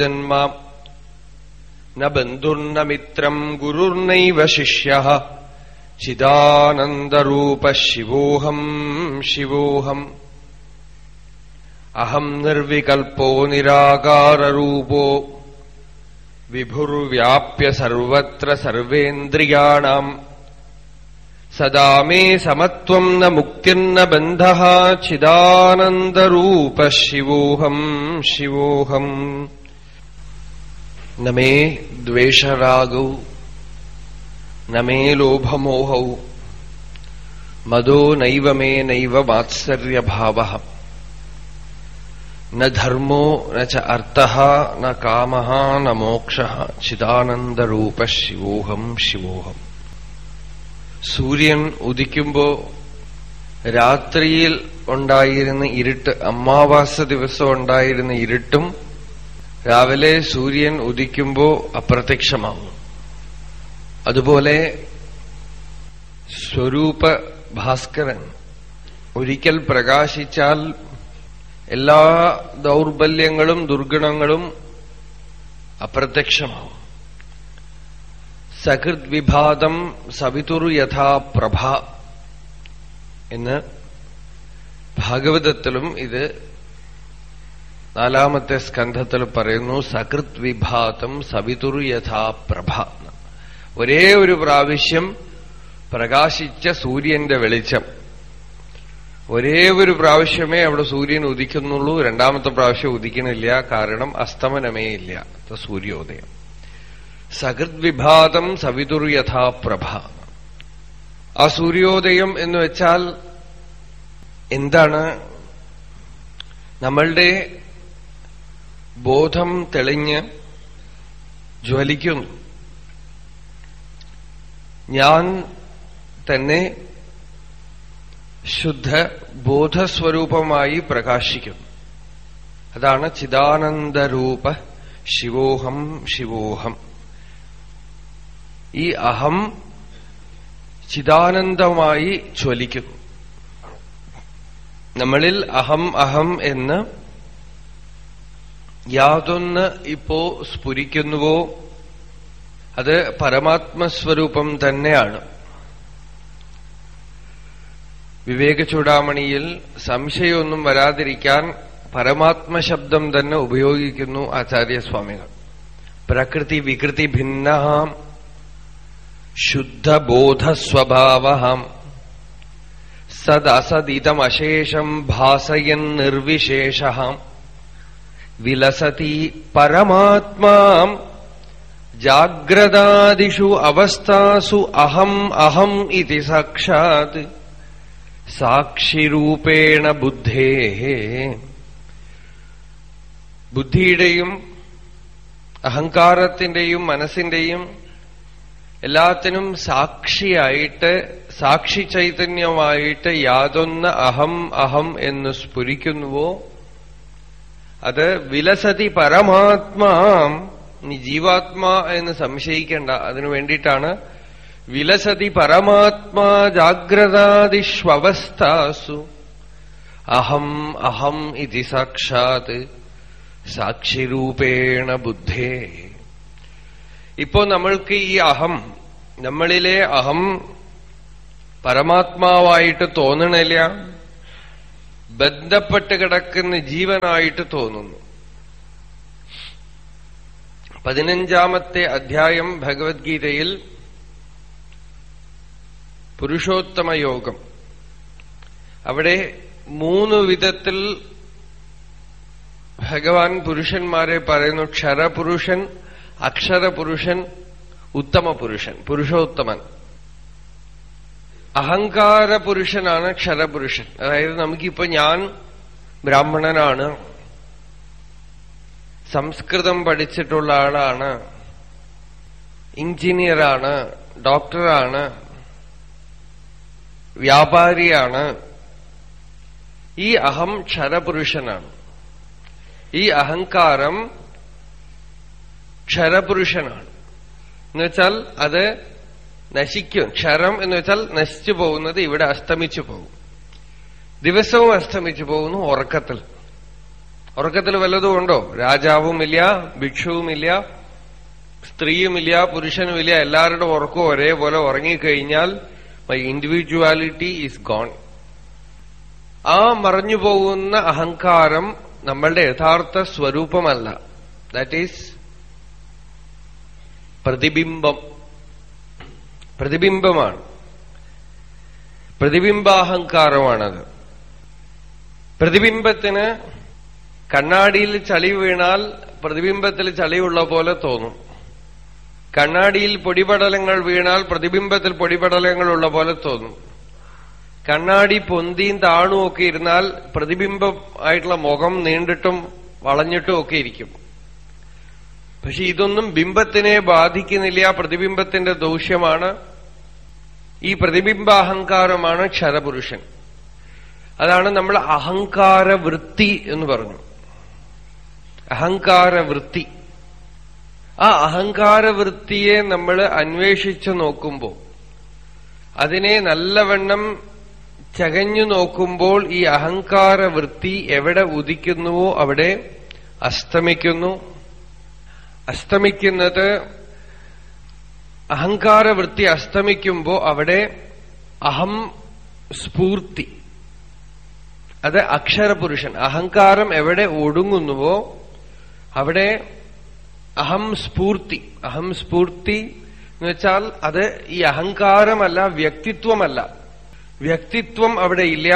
ജന്മ ന ബന്ധുർന മിത്രം ഗുരുർനൈവ ശിഷ്യ ചിദാനന്ദരൂപ ശിവോഹം ശിവോഹം അഹം നിർവികൽപ്പോ നിരാകാരൂപോ വിഭുർവ്യാപ്യ സർവത്ര സർവേന്ദ്രിയാണാം സദാ മേ സമത്വം ന മുക്തിർന ബന്ധ ചിദാനന്ദരൂപ ശിവോഹം ശിവോഹം ന മേ ദ്വേഷരാഗൗ ന മേ ലോഭമോഹൗ മദോ നൈവ മേ നൈവ വാത്സര്യഭാവ ന ധർമ്മോ ന ച അർത്ഥഃ ന കാമഃ ന മോക്ഷഃ ചിദാനന്ദരൂപ ശിവോഹം ശിവോഹം സൂര്യൻ ഉദിക്കുമ്പോ രാത്രിയിൽ ഉണ്ടായിരുന്ന ഇരുട്ട് അമാവാസ ദിവസം ഉണ്ടായിരുന്ന ഇരുട്ടും രാവിലെ സൂര്യൻ ഉദിക്കുമ്പോ അപ്രത്യക്ഷമാവും അതുപോലെ സ്വരൂപ ഭാസ്കരൻ ഒരിക്കൽ പ്രകാശിച്ചാൽ എല്ലാ ദൗർബല്യങ്ങളും ദുർഗുണങ്ങളും അപ്രത്യക്ഷമാവും സകൃത് വിഭാതം സവിതുർ യഥാ പ്രഭ എന്ന് ഭാഗവതത്തിലും ഇത് നാലാമത്തെ സ്കന്ധത്തിൽ പറയുന്നു സകൃത് വിഭാതം സവിതുർ യഥാ പ്രഭ ഒരേ ഒരു പ്രാവശ്യം പ്രകാശിച്ച സൂര്യന്റെ വെളിച്ചം ഒരേ ഒരു പ്രാവശ്യമേ അവിടെ സൂര്യൻ ഉദിക്കുന്നുള്ളൂ രണ്ടാമത്തെ പ്രാവശ്യം ഉദിക്കണില്ല കാരണം അസ്തമനമേ ഇല്ല സൂര്യോദയം സകൃത് വിഭാതം സവിതുർ യഥാ പ്രഭ ആ സൂര്യോദയം എന്ന് വെച്ചാൽ എന്താണ് നമ്മളുടെ ബോധം തെളിഞ്ഞ് ജ്വലിക്കുന്നു ഞാൻ തന്നെ ശുദ്ധ ബോധസ്വരൂപമായി പ്രകാശിക്കുന്നു അതാണ് ചിദാനന്ദരൂപ ശിവോഹം ശിവോഹം ഈ അഹം ചിദാനന്ദമായി ജ്വലിക്കുന്നു നമ്മളിൽ അഹം അഹം എന്ന് യാതൊന്ന് ഇപ്പോ സ്ഫുരിക്കുന്നുവോ അത് പരമാത്മസ്വരൂപം തന്നെയാണ് വിവേക ചൂടാമണിയിൽ സംശയമൊന്നും വരാതിരിക്കാൻ പരമാത്മശബ്ദം തന്നെ ഉപയോഗിക്കുന്നു ആചാര്യസ്വാമികൾ പ്രകൃതി വികൃതി ഭിന്നഹാം ശുദ്ധബോധസ്വഭാവം സദസദിതമശേഷം ഭാസയൻ നിർവിശേഷ വിലസതി പരമാത്മാ ജാഗ്രതാദിഷു അവസ്ഥാസു അഹം അഹം ഇതി സാക്ഷാത് സാക്ഷിരൂപേണ ബുദ്ധേ ബുദ്ധിയുടെയും അഹങ്കാരത്തിന്റെയും മനസ്സിന്റെയും എല്ലാത്തിനും സാക്ഷിയായിട്ട് സാക്ഷി ചൈതന്യമായിട്ട് യാതൊന്ന് അഹം അഹം എന്ന് സ്ഫുരിക്കുന്നുവോ അത് വിലസതി പരമാത്മാ നീ ജീവാത്മാ എന്ന് സംശയിക്കേണ്ട അതിനു വേണ്ടിയിട്ടാണ് വിലസതി പരമാത്മാ ജാഗ്രതാദിഷ്വവസ്ഥാസു അഹം അഹം ഇതി സാക്ഷാത് സാക്ഷിരൂപേണ ബുദ്ധേ ഇപ്പോ നമ്മൾക്ക് ഈ അഹം നമ്മളിലെ അഹം പരമാത്മാവായിട്ട് തോന്നണില്ല ബന്ധപ്പെട്ട് കിടക്കുന്ന ജീവനായിട്ട് തോന്നുന്നു പതിനഞ്ചാമത്തെ അധ്യായം ഭഗവത്ഗീതയിൽ പുരുഷോത്തമ യോഗം അവിടെ മൂന്ന് വിധത്തിൽ ഭഗവാൻ പുരുഷന്മാരെ പറയുന്നു ക്ഷരപുരുഷൻ അക്ഷരപുരുഷൻ ഉത്തമ പുരുഷൻ പുരുഷോത്തമൻ അഹങ്കാര പുരുഷനാണ് ക്ഷരപുരുഷൻ അതായത് നമുക്കിപ്പോ ഞാൻ ബ്രാഹ്മണനാണ് സംസ്കൃതം പഠിച്ചിട്ടുള്ള ആളാണ് എഞ്ചിനീയറാണ് ഡോക്ടറാണ് വ്യാപാരിയാണ് ഈ അഹം ക്ഷരപുരുഷനാണ് ഈ അഹങ്കാരം ക്ഷരപുരുഷനാണ് എന്നുവെച്ചാൽ അത് നശിക്കും ക്ഷരം എന്ന് വെച്ചാൽ നശിച്ചു പോകുന്നത് ഇവിടെ അസ്തമിച്ചു പോകും ദിവസവും അസ്തമിച്ചു പോകുന്നു ഉറക്കത്തിൽ ഉറക്കത്തിൽ വല്ലതും ഉണ്ടോ രാജാവുമില്ല ഭിക്ഷുവുമില്ല സ്ത്രീയുമില്ല പുരുഷനുമില്ല എല്ലാവരുടെ ഉറക്കവും ഒരേപോലെ ഉറങ്ങിക്കഴിഞ്ഞാൽ മൈ ഇൻഡിവിജ്വാലിറ്റി ഈസ് ഗോൺ ആ മറഞ്ഞു പോകുന്ന അഹങ്കാരം നമ്മളുടെ യഥാർത്ഥ സ്വരൂപമല്ല ദാറ്റ് ഈസ് പ്രതിബിംബം പ്രതിബിംബമാണ് പ്രതിബിംബാഹങ്കാരമാണത് പ്രതിബിംബത്തിന് കണ്ണാടിയിൽ ചളി വീണാൽ പ്രതിബിംബത്തിൽ ചളിയുള്ള പോലെ തോന്നും കണ്ണാടിയിൽ പൊടിപടലങ്ങൾ വീണാൽ പ്രതിബിംബത്തിൽ പൊടിപടലങ്ങളുള്ള പോലെ തോന്നും കണ്ണാടി പൊന്തിയും താണും ഒക്കെ ഇരുന്നാൽ പ്രതിബിംബം ആയിട്ടുള്ള മുഖം നീണ്ടിട്ടും വളഞ്ഞിട്ടും ഒക്കെ ഇരിക്കും പക്ഷെ ഇതൊന്നും ബിംബത്തിനെ ബാധിക്കുന്നില്ല പ്രതിബിംബത്തിന്റെ ദൂഷ്യമാണ് ഈ പ്രതിബിംബാഹങ്കാരമാണ് ക്ഷരപുരുഷൻ അതാണ് നമ്മൾ അഹങ്കാര വൃത്തി എന്ന് പറഞ്ഞു അഹങ്കാര വൃത്തി ആ അഹങ്കാര വൃത്തിയെ നമ്മൾ അന്വേഷിച്ചു നോക്കുമ്പോൾ അതിനെ നല്ലവണ്ണം ചകഞ്ഞു നോക്കുമ്പോൾ ഈ അഹങ്കാര വൃത്തി എവിടെ ഉദിക്കുന്നുവോ അവിടെ അസ്തമിക്കുന്നു അസ്തമിക്കുന്നത് അഹങ്കാര വൃത്തി അസ്തമിക്കുമ്പോ അവിടെ അഹം സ്ഫൂർത്തി അത് അക്ഷരപുരുഷൻ അഹങ്കാരം എവിടെ ഒടുങ്ങുന്നുവോ അവിടെ അഹം സ്ഫൂർത്തി അഹം സ്ഫൂർത്തി എന്ന് വെച്ചാൽ അത് ഈ അഹങ്കാരമല്ല വ്യക്തിത്വമല്ല വ്യക്തിത്വം അവിടെ ഇല്ല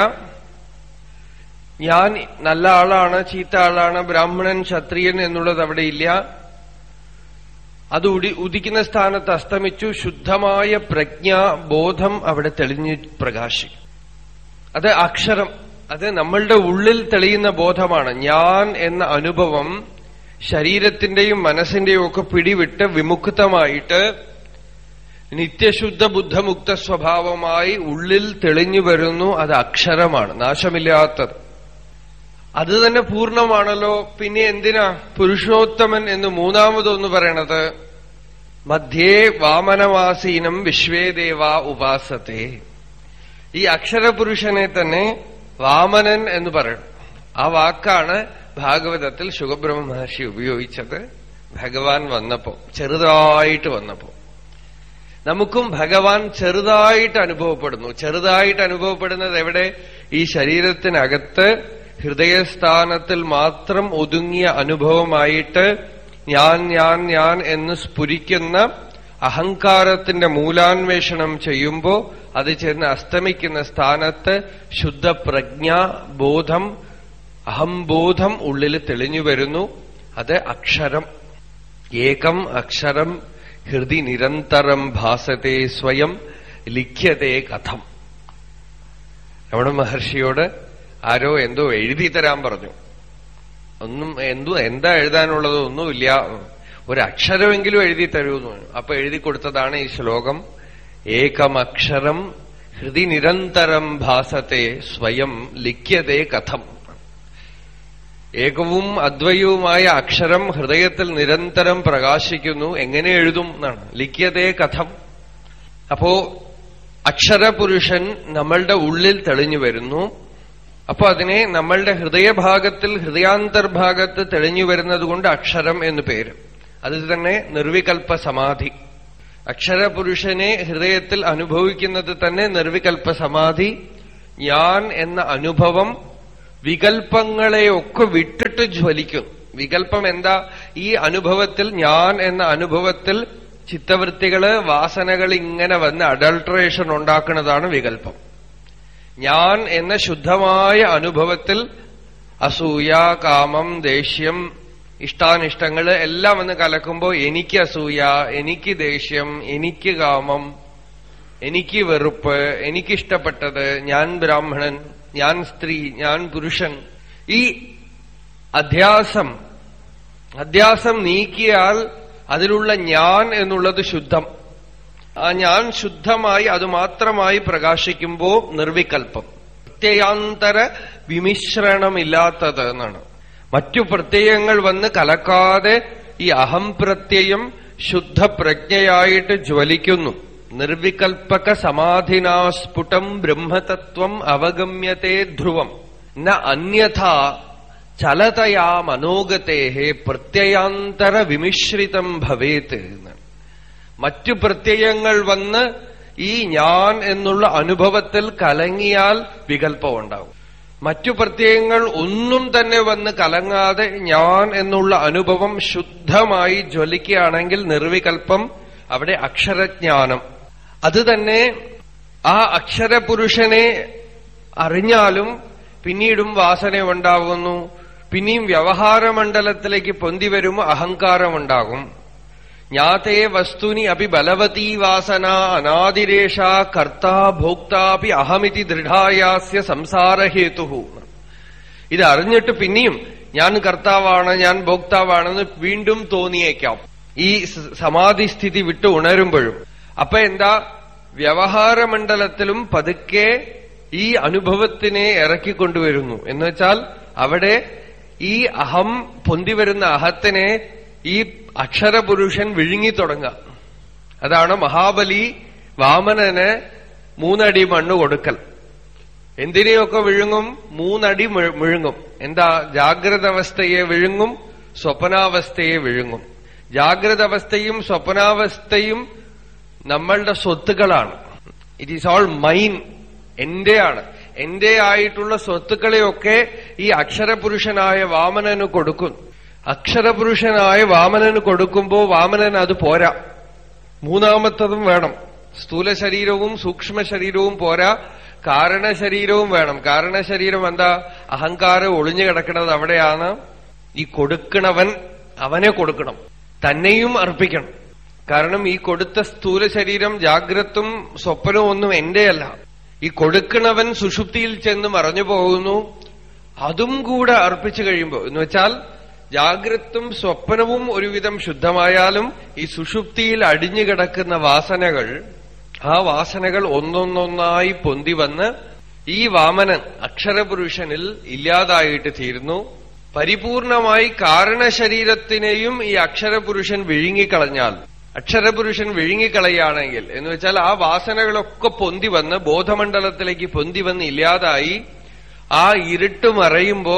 ഞാൻ നല്ല ആളാണ് ചീത്ത ആളാണ് ബ്രാഹ്മണൻ ക്ഷത്രിയൻ എന്നുള്ളത് അവിടെ ഇല്ല അത് ഉടി ഉദിക്കുന്ന സ്ഥാനത്ത് അസ്തമിച്ചു ശുദ്ധമായ പ്രജ്ഞ ബോധം അവിടെ തെളിഞ്ഞു പ്രകാശിക്കും അത് അക്ഷരം അത് നമ്മളുടെ ഉള്ളിൽ തെളിയുന്ന ബോധമാണ് ഞാൻ എന്ന അനുഭവം ശരീരത്തിന്റെയും മനസ്സിന്റെയും ഒക്കെ പിടിവിട്ട് വിമുക്തമായിട്ട് നിത്യശുദ്ധ ബുദ്ധമുക്ത സ്വഭാവമായി ഉള്ളിൽ തെളിഞ്ഞു വരുന്നു അത് അക്ഷരമാണ് നാശമില്ലാത്തത് അത് തന്നെ പൂർണ്ണമാണല്ലോ പിന്നെ എന്തിനാ പുരുഷോത്തമൻ എന്ന് മൂന്നാമതൊന്ന് പറയണത് മധ്യേ വാമനവാസീനം വിശ്വേദേവ ഉപാസത്തെ ഈ അക്ഷരപുരുഷനെ തന്നെ വാമനൻ എന്ന് പറയണം ആ വാക്കാണ് ഭാഗവതത്തിൽ ശുഖബ്രഹ്മ മഹർഷി ഉപയോഗിച്ചത് ഭഗവാൻ വന്നപ്പോ ചെറുതായിട്ട് വന്നപ്പോ നമുക്കും ഭഗവാൻ ചെറുതായിട്ട് അനുഭവപ്പെടുന്നു ചെറുതായിട്ട് അനുഭവപ്പെടുന്നത് എവിടെ ഈ ശരീരത്തിനകത്ത് ഹൃദയസ്ഥാനത്തിൽ മാത്രം ഒതുങ്ങിയ അനുഭവമായിട്ട് ഞാൻ ഞാൻ ഞാൻ എന്ന് സ്ഫുരിക്കുന്ന അഹങ്കാരത്തിന്റെ മൂലാന്വേഷണം ചെയ്യുമ്പോ അത് ചെന്ന് അസ്തമിക്കുന്ന സ്ഥാനത്ത് ശുദ്ധപ്രജ്ഞ ബോധം അഹംബോധം ഉള്ളിൽ തെളിഞ്ഞു വരുന്നു അത് അക്ഷരം ഏകം അക്ഷരം ഹൃദി നിരന്തരം ഭാസത്തെ സ്വയം ലിഖ്യത്തെ കഥം രമണ മഹർഷിയോട് ആരോ എന്തോ എഴുതി തരാൻ പറഞ്ഞു ഒന്നും എന്തോ എന്താ എഴുതാനുള്ളത് ഒന്നുമില്ല ഒരു അക്ഷരമെങ്കിലും എഴുതി തരൂന്ന് പറഞ്ഞു അപ്പൊ എഴുതി കൊടുത്തതാണ് ഈ ശ്ലോകം ഏകമക്ഷരം ഹൃദി നിരന്തരം ഭാസത്തെ സ്വയം ലിഖ്യതേ കഥം ഏകവും അദ്വയവുമായ അക്ഷരം ഹൃദയത്തിൽ നിരന്തരം പ്രകാശിക്കുന്നു എങ്ങനെ എഴുതും എന്നാണ് ലിഖ്യതേ കഥം അപ്പോ അക്ഷരപുരുഷൻ നമ്മളുടെ ഉള്ളിൽ തെളിഞ്ഞു വരുന്നു അപ്പൊ അതിനെ നമ്മളുടെ ഹൃദയഭാഗത്തിൽ ഹൃദയാന്തർഭാഗത്ത് തെളിഞ്ഞു വരുന്നത് കൊണ്ട് അക്ഷരം എന്ന് പേര് അത് തന്നെ നിർവികൽപ്പ സമാധി അക്ഷരപുരുഷനെ ഹൃദയത്തിൽ അനുഭവിക്കുന്നത് തന്നെ നിർവികൽപ്പ സമാധി ഞാൻ എന്ന അനുഭവം വികൽപ്പങ്ങളെയൊക്കെ വിട്ടിട്ട് ജ്വലിക്കും വികൽപ്പം എന്താ ഈ അനുഭവത്തിൽ ഞാൻ എന്ന അനുഭവത്തിൽ ചിത്തവൃത്തികള് വാസനകൾ ഇങ്ങനെ വന്ന് അഡൾട്രേഷൻ ഉണ്ടാക്കുന്നതാണ് വികൽപ്പം ഞാൻ എന്ന ശുദ്ധമായ അനുഭവത്തിൽ അസൂയ കാമം ദേഷ്യം ഇഷ്ടാനിഷ്ടങ്ങള് എല്ലാം വന്ന് കലക്കുമ്പോ എനിക്ക് അസൂയ എനിക്ക് ദേഷ്യം എനിക്ക് കാമം എനിക്ക് വെറുപ്പ് എനിക്കിഷ്ടപ്പെട്ടത് ഞാൻ ബ്രാഹ്മണൻ ഞാൻ സ്ത്രീ ഞാൻ പുരുഷൻ ഈ അധ്യാസം അധ്യാസം നീക്കിയാൽ അതിലുള്ള ഞാൻ എന്നുള്ളത് ശുദ്ധം ആ ഞാൻ ശുദ്ധമായി അത് മാത്രമായി പ്രകാശിക്കുമ്പോ നിർവികൽപ്പം പ്രത്യയാന്തര വിമിശ്രണമില്ലാത്തത് എന്നാണ് മറ്റു പ്രത്യയങ്ങൾ വന്ന് കലക്കാതെ ഈ അഹം പ്രത്യയം ശുദ്ധപ്രജ്ഞയായിട്ട് ജ്വലിക്കുന്നു നിർവികൽപ്പക സമാധിനാസ്ഫുടം ബ്രഹ്മതത്വം അവഗമ്യത്തെ ധ്രുവം ന അന്യഥ ചലതയാ മനോഗതേഹേ പ്രത്യയാന്തര വിമിശ്രിതം ഭവേത് എന്നാണ് മറ്റു പ്രത്യയങ്ങൾ വന്ന് ഈ ഞാൻ എന്നുള്ള അനുഭവത്തിൽ കലങ്ങിയാൽ വികല്പമുണ്ടാവും മറ്റു പ്രത്യയങ്ങൾ ഒന്നും തന്നെ വന്ന് കലങ്ങാതെ ഞാൻ എന്നുള്ള അനുഭവം ശുദ്ധമായി ജ്വലിക്കുകയാണെങ്കിൽ നിർവികൽപ്പം അവിടെ അക്ഷരജ്ഞാനം അത് തന്നെ ആ അക്ഷരപുരുഷനെ അറിഞ്ഞാലും പിന്നീടും വാസന ഉണ്ടാകുന്നു പിന്നെയും വ്യവഹാരമണ്ഡലത്തിലേക്ക് പൊന്തി വരുമ്പോൾ അഹങ്കാരമുണ്ടാകും ജ്ഞാതേ വസ്തുനി അപി ബലവതീ വാസന അനാദിരേഷ കർത്താ ഭോക്താപി അഹമിതി ദൃഢായാസ്യ സംസാരഹേതു ഇത് അറിഞ്ഞിട്ട് പിന്നെയും ഞാൻ കർത്താവാണ് ഞാൻ ഭോക്താവാണെന്ന് വീണ്ടും തോന്നിയേക്കാം ഈ സ- സമാധിസ്ഥിതി വിട്ട് ഉണരുമ്പോഴും അപ്പൊ എന്താ വ്യവഹാരമണ്ഡലത്തിലും പതുക്കെ ഈ അനുഭവത്തിനെ ഇറക്കിക്കൊണ്ടുവരുന്നു എന്ന് വെച്ചാൽ അവിടെ ഈ അഹം പൊന്തിവരുന്ന അഹത്തിനെ ഈ അക്ഷരപുരുഷൻ വിഴുങ്ങിത്തുടങ്ങുക അതാണ് മഹാബലി വാമനന് മൂന്നടി മണ്ണ് കൊടുക്കൽ എന്തിനെയൊക്കെ വിഴുങ്ങും മൂന്നടി മിഴ- വിഴുങ്ങും എന്താ ജാഗ്രത അവസ്ഥയെ വിഴുങ്ങും സ്വപ്നാവസ്ഥയെ വിഴുങ്ങും ജാഗ്രത അവസ്ഥയും സ്വപ്നാവസ്ഥയും നമ്മളുടെ സ്വത്തുക്കളാണ് ഇറ്റ് ഈസ് ഓൾ മൈൻ എന്റെയാണ് എന്റെ ആയിട്ടുള്ള സ്വത്തുക്കളെയൊക്കെ ഈ അക്ഷരപുരുഷനായ വാമനന് കൊടുക്കും അക്ഷരപുരുഷനായ വാമനന് കൊടുക്കുമ്പോ വാമനൻ അത് പോരാ മൂന്നാമത്തതും വേണം സ്ഥൂല ശരീരവും സൂക്ഷ്മ ശരീരവും പോരാ കാരണശരീരവും വേണം കാരണശരീരം എന്താ അഹങ്കാരം ഒളിഞ്ഞു കിടക്കുന്നത് അവിടെയാണ് ഈ കൊടുക്കണവൻ അവനെ കൊടുക്കണം തന്നെയും അർപ്പിക്കണം കാരണം ഈ കൊടുത്ത സ്ഥൂല ശരീരം ജാഗ്രത്തും സ്വപ്നവും ഒന്നും എന്റെയല്ല ഈ കൊടുക്കണവൻ സുഷുപ്തിയിൽ ചെന്ന് മറഞ്ഞു പോകുന്നു അതും കൂടെ അർപ്പിച്ചു കഴിയുമ്പോൾ എന്ന് വെച്ചാൽ ജാഗ്രത്തും സ്വപ്നവും ഒരുവിധം ശുദ്ധമായാലും ഈ സുഷുപ്തിയിൽ അടിഞ്ഞു കിടക്കുന്ന വാസനകൾ ആ വാസനകൾ ഒന്നൊന്നൊന്നായി പൊന്തി വന്ന് ഈ വാമനൻ അക്ഷരപുരുഷനിൽ ഇല്ലാതായിട്ട് തീരുന്നു പരിപൂർണമായി കാരണശരീരത്തിനെയും ഈ അക്ഷരപുരുഷൻ വിഴുങ്ങിക്കളഞ്ഞാൽ അക്ഷരപുരുഷൻ വിഴുങ്ങിക്കളയുകയാണെങ്കിൽ എന്ന് വെച്ചാൽ ആ വാസനകളൊക്കെ പൊന്തി വന്ന് ബോധമണ്ഡലത്തിലേക്ക് പൊന്തി വന്ന് ഇല്ലാതായി ആ ഇരുട്ട് മറയുമ്പോ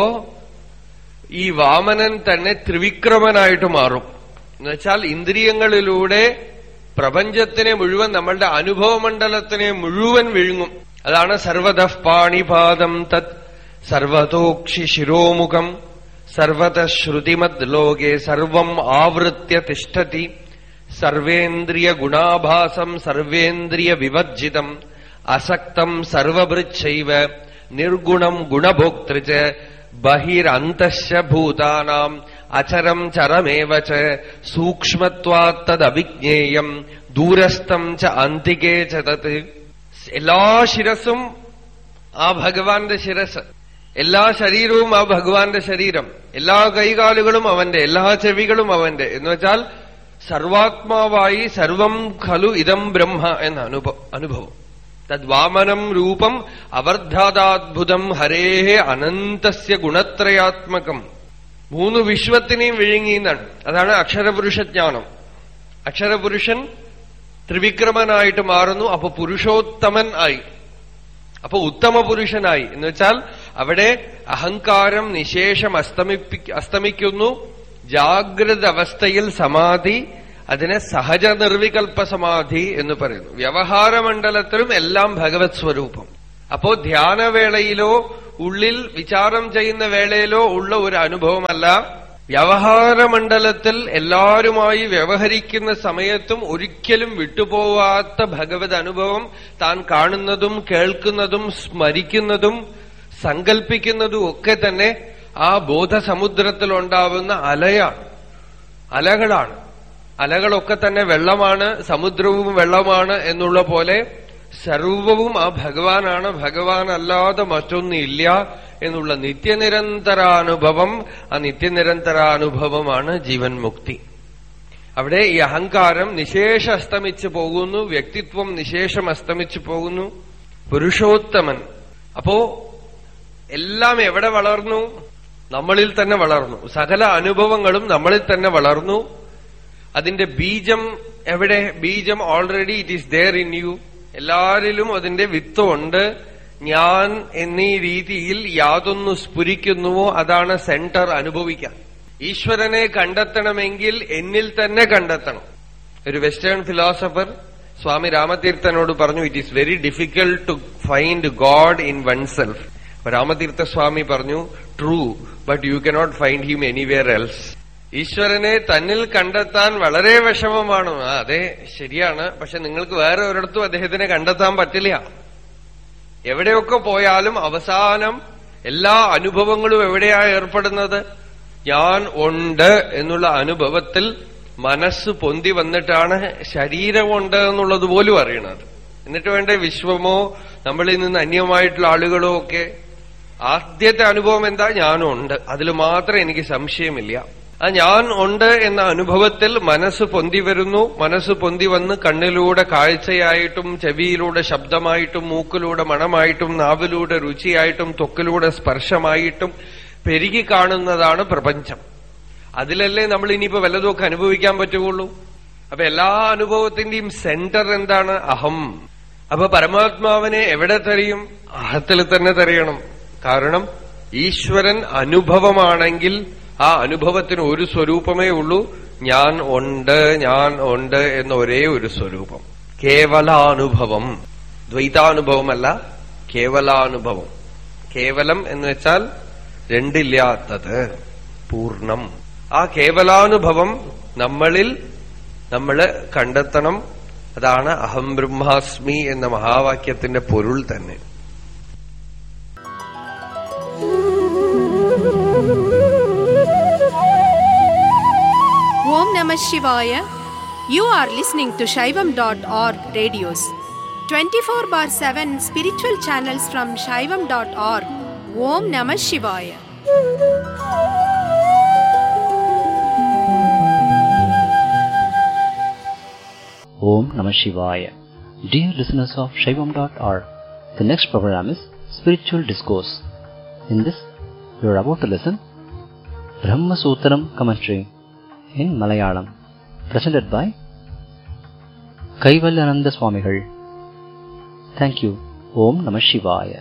ഈ വാമനൻ തന്നെ ത്രിവിക്രമനായിട്ട് മാറും എന്നുവെച്ചാൽ ഇന്ദ്രിയങ്ങളിലൂടെ പ്രപഞ്ചത്തിനെ മുഴുവൻ നമ്മളുടെ അനുഭവമണ്ഡലത്തിനെ മുഴുവൻ വിഴുങ്ങും അതാണ് സർവത പാണിപാദം തത് സർവതോക്ഷി ശിരോമുഖം സർവത ശ്രുതിമത് ലോകെ സർവം ആവൃത്യ തിഷ്ഠതി സർവേന്ദ്രിയ ഗുണാഭാസം സർവേന്ദ്രിയ വിവർജിതം അസക്തം സർവഭൃച്ഛൈവ നിർഗുണം ഗുണഭോക്തൃ ബഹിരന്തശ്ച ഭൂതാനാം അചരം ചരമേവ ച സൂക്ഷ്മത്വാത്തദവിജ്ഞേയം ദൂരസ്ഥം ച അന്തികേ ച തത് എല്ലാ ശിരസും ആ ഭഗവാന്റെ ശിരസ് എല്ലാ ശരീരവും ആ ഭഗവാന്റെ ശരീരം എല്ലാ കൈകാലുകളും അവന്റെ എല്ലാ ചെവികളും അവന്റെ എന്ന് വെച്ചാൽ സർവാത്മാവായി സർവം ഖലു ഇതം ബ്രഹ്മ എന്ന അനുഭവ അനുഭവം തദ്വാമനം രൂപം അവർദ്ധാതാത്ഭുതം ഹരേഹ അനന്തസ്യ ഗുണത്രയാത്മകം മൂന്ന് വിശ്വത്തിനെയും വിഴുങ്ങി എന്നാണ് അതാണ് അക്ഷരപുരുഷജ്ഞാനം അക്ഷരപുരുഷൻ ത്രിവിക്രമനായിട്ട് മാറുന്നു അപ്പൊ പുരുഷോത്തമൻ ആയി അപ്പൊ ഉത്തമ പുരുഷനായി എന്ന് വെച്ചാൽ അവിടെ അഹങ്കാരം നിശേഷം അസ്തമിപ്പി അസ്തമിക്കുന്നു ജാഗ്രത അവസ്ഥയിൽ സമാധി അതിനെ സഹജ നിർവികൽപ്പ സമാധി എന്ന് പറയുന്നു വ്യവഹാരമണ്ഡലത്തിലും എല്ലാം ഭഗവത് സ്വരൂപം അപ്പോ ധ്യാനവേളയിലോ ഉള്ളിൽ വിചാരം ചെയ്യുന്ന വേളയിലോ ഉള്ള ഒരു അനുഭവമല്ല വ്യവഹാരമണ്ഡലത്തിൽ എല്ലാവരുമായി വ്യവഹരിക്കുന്ന സമയത്തും ഒരിക്കലും വിട്ടുപോവാത്ത ഭഗവത് അനുഭവം താൻ കാണുന്നതും കേൾക്കുന്നതും സ്മരിക്കുന്നതും സങ്കൽപ്പിക്കുന്നതും ഒക്കെ തന്നെ ആ ബോധസമുദ്രത്തിലുണ്ടാവുന്ന അലയാണ് അലകളാണ് അലകളൊക്കെ തന്നെ വെള്ളമാണ് സമുദ്രവും വെള്ളമാണ് എന്നുള്ള പോലെ സർവവും ആ ഭഗവാനാണ് ഭഗവാൻ അല്ലാതെ മറ്റൊന്നില്ല എന്നുള്ള നിത്യനിരന്തരാനുഭവം ആ നിത്യനിരന്തരാനുഭവമാണ് ജീവൻ മുക്തി അവിടെ ഈ അഹങ്കാരം നിശേഷ അസ്തമിച്ചു പോകുന്നു വ്യക്തിത്വം നിശേഷം അസ്തമിച്ചു പോകുന്നു പുരുഷോത്തമൻ അപ്പോ എല്ലാം എവിടെ വളർന്നു നമ്മളിൽ തന്നെ വളർന്നു സകല അനുഭവങ്ങളും നമ്മളിൽ തന്നെ വളർന്നു അതിന്റെ ബീജം എവിടെ ബീജം already it is there in you എല്ലാരിലും അതിന്റെ വിത്തുണ്ട് ഞാൻ എന്നീ രീതിയിൽ യാതൊന്നു സ്ഫുരിക്കുന്നുവോ അതാണ് സെന്റർ അനുഭവിക്കാൻ ഈശ്വരനെ കണ്ടെത്തണമെങ്കിൽ എന്നിൽ തന്നെ കണ്ടെത്തണം ഒരു വെസ്റ്റേൺ ഫിലോസഫർ സ്വാമി രാമതീർത്ഥനോട് പറഞ്ഞു it is very difficult to find God in oneself Ramatheertha Swami പറഞ്ഞു true but you cannot find him anywhere else ഈശ്വരനെ തന്നിൽ കണ്ടെത്താൻ വളരെ വിഷമമാണ് ആ, അതെ ശരിയാണ് പക്ഷെ നിങ്ങൾക്ക് വേറെ ഒരിടത്തും അദ്ദേഹത്തിനെ കണ്ടെത്താൻ പറ്റില്ല എവിടെയൊക്കെ പോയാലും അവസാനം എല്ലാ അനുഭവങ്ങളും എവിടെയാ ഏർപ്പെടുന്നത് ഞാൻ ഉണ്ട് എന്നുള്ള അനുഭവത്തിൽ മനസ്സ് പൊന്തി വന്നിട്ടാണ് ശരീരമുണ്ട് എന്നുള്ളത് പോലും അറിയണത് എന്നിട്ട് വേണ്ട വിശ്വമോ നമ്മളിൽ നിന്ന് അന്യമായിട്ടുള്ള ആളുകളോ ഒക്കെ ആദ്യത്തെ അനുഭവം എന്താ ഞാനുണ്ട് അതിൽ മാത്രം എനിക്ക് സംശയമില്ല ആ ഞാൻ ഉണ്ട് എന്ന അനുഭവത്തിൽ മനസ്സ് പൊന്തി വരുന്നു മനസ്സ് പൊന്തി വന്ന് കണ്ണിലൂടെ കാഴ്ചയായിട്ടും ചെവിയിലൂടെ ശബ്ദമായിട്ടും മൂക്കിലൂടെ മണമായിട്ടും നാവിലൂടെ രുചിയായിട്ടും ത്വക്കിലൂടെ സ്പർശമായിട്ടും പെരുകി കാണുന്നതാണ് പ്രപഞ്ചം അതിലല്ലേ നമ്മൾ ഇനിയിപ്പോ വല്ലതുമൊക്കെ അനുഭവിക്കാൻ പറ്റുകയുള്ളൂ അപ്പൊ എല്ലാ അനുഭവത്തിന്റെയും സെന്റർ എന്താണ് അഹം അപ്പൊ പരമാത്മാവിനെ എവിടെ തെരയും അഹത്തിൽ തന്നെ തെരയണം കാരണം ഈശ്വരൻ അനുഭവമാണെങ്കിൽ ആ അനുഭവത്തിന് ഒരു സ്വരൂപമേ ഉള്ളൂ ഞാൻ ഉണ്ട് ഞാൻ ഉണ്ട് എന്ന ഒരേ ഒരു സ്വരൂപം കേവലാനുഭവം ദ്വൈതാനുഭവമല്ല കേവലാനുഭവം കേവലം എന്ന് വെച്ചാൽ രണ്ടില്ലാത്തത് പൂർണ്ണം ആ കേവലാനുഭവം നമ്മളിൽ നമ്മൾ കണ്ടെത്തണം അതാണ് അഹം ബ്രഹ്മാസ്മി എന്ന മഹാവാക്യത്തിന്റെ പൊരുൾ തന്നെ Om Namah Shivaya. You are listening to Shaivam.org radios. 24 bar 7 spiritual channels from Shaivam.org. Om Namah Shivaya. Om Namah Shivaya. Dear listeners of Shaivam.org, the next program is Spiritual Discourse. In this, you are about to listen Brahma Sutram commentary in Malayalam, presented by Kaivalyananda Swamigal. Thank you. Om Namah Shivaya.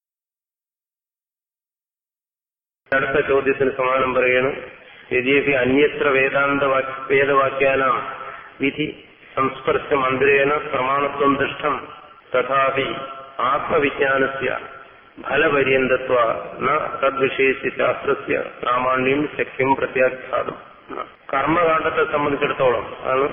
അടുത്ത ചോദ്യത്തിന് സമാനം പറയണം യദ്യപി അന്യത്ര വേദാന്ത വാക്- വേദവാക്യാനാം വിധി സംസ്പർശ മന്ത്രേണ പ്രമാണത്വം ദൃഷ്ടം തഥാപി ആത്മവിജ്ഞാനസ്യ ഫലപര്യന്തത്വ ന തദ്വിഷയസ്യ ശാസ്ത്രസ്യ പ്രാമാണ്യം ശക്യം പ്രത്യാഖ്യാതം കർമ്മകാണ്ഡത്തെ സംബന്ധിച്ചിടത്തോളം ആണ്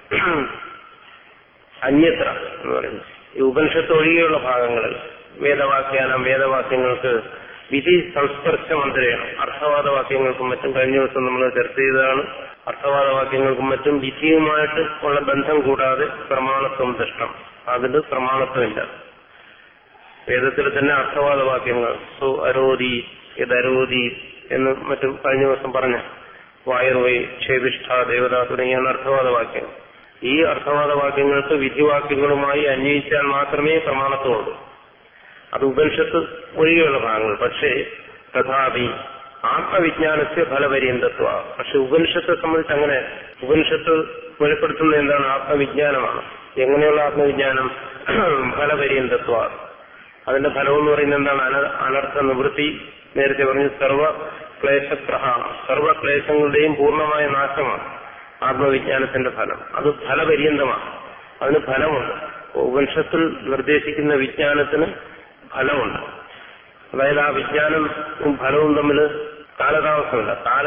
അന്യത്ര എന്ന് പറയുന്നത് ഈ ഉപനിഷത്ത് ഒഴികെയുള്ള ഭാഗങ്ങളിൽ വേദവാക്യാനം വേദവാക്യങ്ങൾക്ക് വിധി സംസ്പർശ മന്ത്രയാണ് അർത്ഥവാദവാക്യങ്ങൾക്കും മറ്റും കഴിഞ്ഞ ദിവസം നമ്മൾ ചർച്ച ചെയ്തതാണ് അർത്ഥവാദവാക്യങ്ങൾക്കും മറ്റും വിധിയുമായിട്ട് ഉള്ള ബന്ധം കൂടാതെ പ്രമാണത്വം ദൃഷ്ടം അതിന് പ്രമാണത്വമില്ല വേദത്തിൽ തന്നെ അർത്ഥവാദവാക്യങ്ങൾ സു അരോധി യദരോധി എന്ന് മറ്റും കഴിഞ്ഞ ദിവസം പറഞ്ഞ വായുർവൈ ക്ഷേപിഷ്ഠ ദേവത തുടങ്ങിയാണ് അർത്ഥവാദവാക്യങ്ങൾ ഈ അർത്ഥവാദവാക്യങ്ങൾക്ക് വിധിവാക്യങ്ങളുമായി അന്വയിച്ചാൽ മാത്രമേ പ്രമാണത്വമുള്ളൂ അത് ഉപനിഷത്ത് ഒഴികെയുള്ള ഭാഗങ്ങൾ പക്ഷേ തഥാപി ആത്മവിജ്ഞാനത്തെ ഫലപര്യന്തത്വ പക്ഷെ ഉപനിഷത്തെ സംബന്ധിച്ച് അങ്ങനെ ഉപനിഷത്ത് വെളിപ്പെടുത്തുന്നത് എന്താണ് ആത്മവിജ്ഞാനമാണ് എങ്ങനെയുള്ള ആത്മവിജ്ഞാനം ഫലപര്യന്തത്വ അതിന്റെ ഫലം എന്ന് പറയുന്നത് എന്താണ് അന- അനർത്ഥ നിവൃത്തി നേരത്തെ പറഞ്ഞു സർവ ക്ലേശപ്രഹാണം സർവ ക്ലേശങ്ങളുടെയും പൂർണ്ണമായ നാശമാണ് ആത്മവിജ്ഞാനത്തിന്റെ ഫലം അത് ഫലപര്യന്തമാണ് അതിന് ഫലമുണ്ട് ഉപനിഷത്തിൽ നിർദ്ദേശിക്കുന്ന വിജ്ഞാനത്തിന് ഫലമുണ്ട് അതായത് ആ വിജ്ഞാനവും ഫലവും തമ്മിൽ കാലതാമസമില്ല കാല